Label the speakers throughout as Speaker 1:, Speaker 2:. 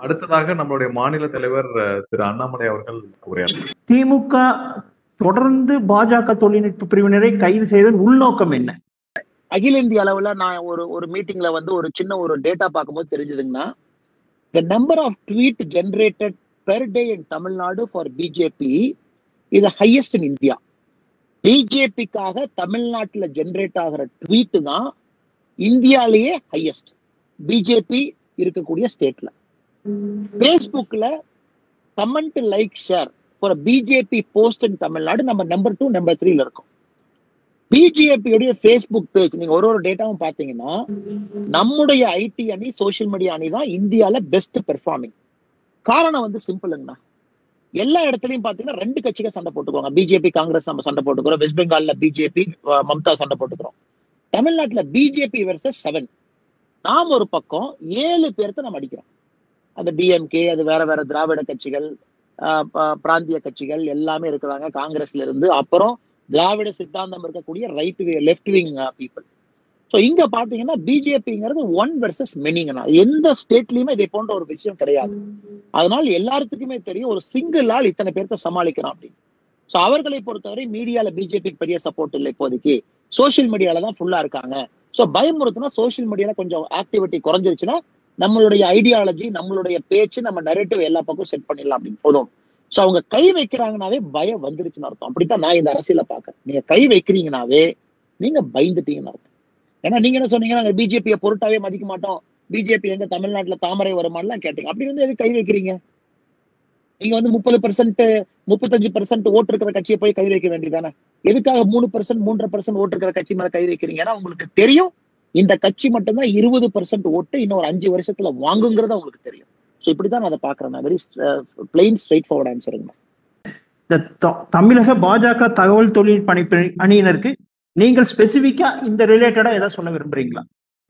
Speaker 1: அடுத்ததாக நம்மளுடைய மாநில தலைவர் அஹ், திரு அண்ணாமலை அவர்கள் உரையாற்ற
Speaker 2: திமுக தொடர்ந்து பாஜக தொழில்நுட்ப பிரிவினரை கைது செய்ததன் உள்நோக்கம் என்ன
Speaker 3: அகில இந்திய அளவுல நான் ஒரு ஒரு மீட்டிங்ல வந்து ஒரு சின்ன ஒரு டேட்டா பார்க்கும்போது தெரிஞ்சதுங்கன்னா the number of tweet generated per day in Tamil Nadu for BJP இது ஹையஸ்ட் இன் இந்தியா பிஜேபிக்காக தமிழ்நாட்டுல ஜென்ரேட் ஆகிற ட்வீட் தான் இந்தியாலேயே ஹையஸ்ட் பிஜேபி இருக்கக்கூடிய ஸ்டேட்ல ஃபேஸ்புக்ல comment like share for BJP post in Tamil Nadu நம்ம நம்பர் டூ நம்பர் த்ரீல இருக்கோம் பிஜேபியோடைய ஃபேஸ்புக் பேஜ் நீங்க ஒரு ஒரு டேட்டாவும் பாத்தீங்கன்னா நம்முடைய ஐடி அணி சோஷியல் மீடியா அணி தான் இந்தியால பெஸ்ட் பெர்ஃபார்மிங் காரணம் வந்து சிம்பிளுங்கண்ணா எல்லா இடத்துலயும் பாத்தீங்கன்னா ரெண்டு கட்சிகள் சண்டை போட்டுக்குவாங்க பிஜேபி காங்கிரஸ் நம்ம சண்டை போட்டுக்கிறோம் வெஸ்ட் பெங்கால்ல பிஜேபி மம்தா சண்டை போட்டுக்கிறோம் தமிழ்நாட்டுல பிஜேபி வெர்சஸ் செவன் நாம் ஒரு பக்கம் ஏழு பேர்த்த நம்ம அடிக்கிறோம் அந்த டிஎம்கே அது வேற வேற திராவிட கட்சிகள் ஆஹ் ப- பிராந்திய கட்சிகள் எல்லாமே இருக்கிறாங்க காங்கிரஸ்ல இருந்து அப்புறம் திராவிட சித்தாந்தம் இருக்கக்கூடிய right left wing people so இங்க பாத்தீங்கன்னா பிஜேபிங்கிறது ஒன் வெர்சஸ் மெனிங்கண்ணா எந்த ஸ்டேட்லயுமே இதே போன்ற ஒரு விஷயம் கிடையாது அதனால எல்லாத்துக்குமே தெரியும் ஒரு சிங்கிள் ஆள் இத்தனை பேர்த்த சமாளிக்கிறான் அப்படின்னு ஸோ அவர்களை பொறுத்தவரை மீடியால பிஜேபி பெரிய சப்போர்ட் இல்லை இப்போதைக்கு சோஷியல் மீடியால தான் ஃபுல்லா இருக்காங்க ஸோ பயமுறுத்தினா சோஷியல் மீடியால கொஞ்சம் ஆக்டிவிட்டி குறைஞ்சிருச்சுன்னா நம்மளுடைய ஐடியாலஜி நம்மளுடைய பேச்சு நம்ம நெரேட்டிவ் எல்லா பக்கம் செட் பண்ணிடலாம் அப்படின்னு போதும் ஸோ அவங்க கை வைக்கிறாங்கனாவே பயம் வந்துருச்சுன்னு அர்த்தம் அப்படித்தான் நான் இந்த அரசியல பாக்குறேன் நீங்க கை வைக்கிறீங்கனாவே நீங்க பயந்துட்டீங்கன்னு அர்த்தம் ஏன்னா நீங்க என்ன சொன்னீங்க நாங்க பிஜேபியை பொருட்டாவே மதிக்க மாட்டோம் பிஜேபி எங்க தமிழ்நாட்டுல தாமரை வருமானலாம் கேட்டீங்க அப்படி வந்து எது கை வைக்கிறீங்க நீங்க வந்து முப்பது பெர்சென்ட் முப்பத்தஞ்சு பெர்சென்ட் ஓட்டு இருக்கிற கட்சியை போய் கை வைக்க வேண்டியதானே எதுக்காக மூணு பெர்சென்ட் மூன்றரை பெர்சென்ட் ஓட்டு இருக்கிற கட்சி மேல கை வைக்கிறீங்க ஏன்னா உங்களுக்கு தெரியும் இந்த கட்சி மட்டும்தான் இருபது பெர்சென்ட் ஓட்டு இன்னும் ஒரு அஞ்சு வருஷத்துல வாங்குங்கிறது உங்களுக்கு தெரியும் ஸோ இப்படிதான் நான் அதை பாக்குறேன் வெரி பிளெயின் ஸ்ட்ரைட் ஃபார்வர்ட் ஆன்சருங்க
Speaker 2: இந்த த- தமிழக பாஜக தகவல் தொழில்நுட்ப அணி- அணியினருக்கு நீங்கள் ஸ்பெசிபிக்கா இந்த ரிலேட்டடா ஏதாவது சொல்ல விரும்புறீங்களா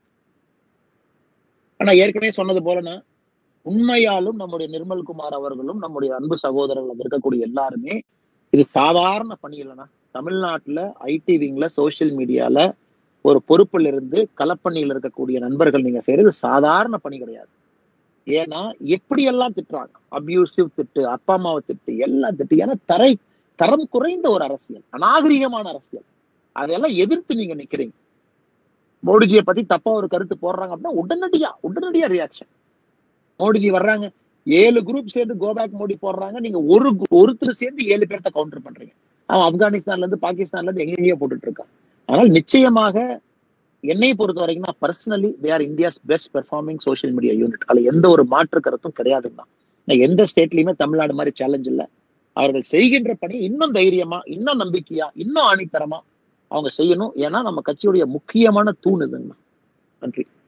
Speaker 3: ஆனா ஏற்கனவே சொன்னது போலனா உண்மையாலும் நம்முடைய நிர்மல்குமார் அவர்களும் நம்முடைய அன்பு சகோதரர்கள் அங்க இருக்கக்கூடிய எல்லாருமே இது சாதாரண பணி இல்லைன்னா தமிழ்நாட்டுல ஐடி விங்ல சோஷியல் மீடியால ஒரு பொறுப்புல இருந்து களப்பணியில் இருக்கக்கூடிய நண்பர்கள் நீங்க செய்யறது சாதாரண பணி கிடையாது ஏன்னா எப்படியெல்லாம் திட்டுறாங்க அபியூசிவ் திட்டு அப்பா அம்மாவை திட்டு எல்லாம் திட்டு ஏன்னா தரை தரம் குறைந்த ஒரு அரசியல் அநாகரிகமான அரசியல் அதையெல்லாம் எதிர்த்து நீங்க நிக்கிறீங்க மோடிஜியை பத்தி தப்பா ஒரு கருத்து போடுறாங்க அப்படின்னா உடனடியா உடனடியா ரியாக்ஷன் மோடிஜி வர்றாங்க ஏழு குரூப் சேர்ந்து கோபேக் மோடி போடுறாங்க நீங்க ஒரு கு- ஒருத்தர் சேர்ந்து ஏழு பேர்த்த கவுண்டர் பண்றீங்க அவன் ஆப்கானிஸ்தான்ல இருந்து பாகிஸ்தான்ல இருந்து எங்கெங்கேயோ போட்டுட்டு இருக்கான் அதனால் நிச்சயமாக என்னை பொறுத்த வரைக்கும் personally they are India's best performing social media unit அதுல எந்த ஒரு மாற்று கருத்தும் கிடையாதுன்னா நான் எந்த ஸ்டேட்லயுமே தமிழ்நாடு மாதிரி சேலஞ்ச் இல்லை அவர்கள் செய்கின்ற பணி இன்னும் தைரியமா இன்னும் நம்பிக்கையா இன்னும் ஆணித்தரமா அவங்க செய்யணும் ஏன்னா நம்ம கட்சியுடைய முக்கியமான தூண் இதுங்கண்ணா நன்றி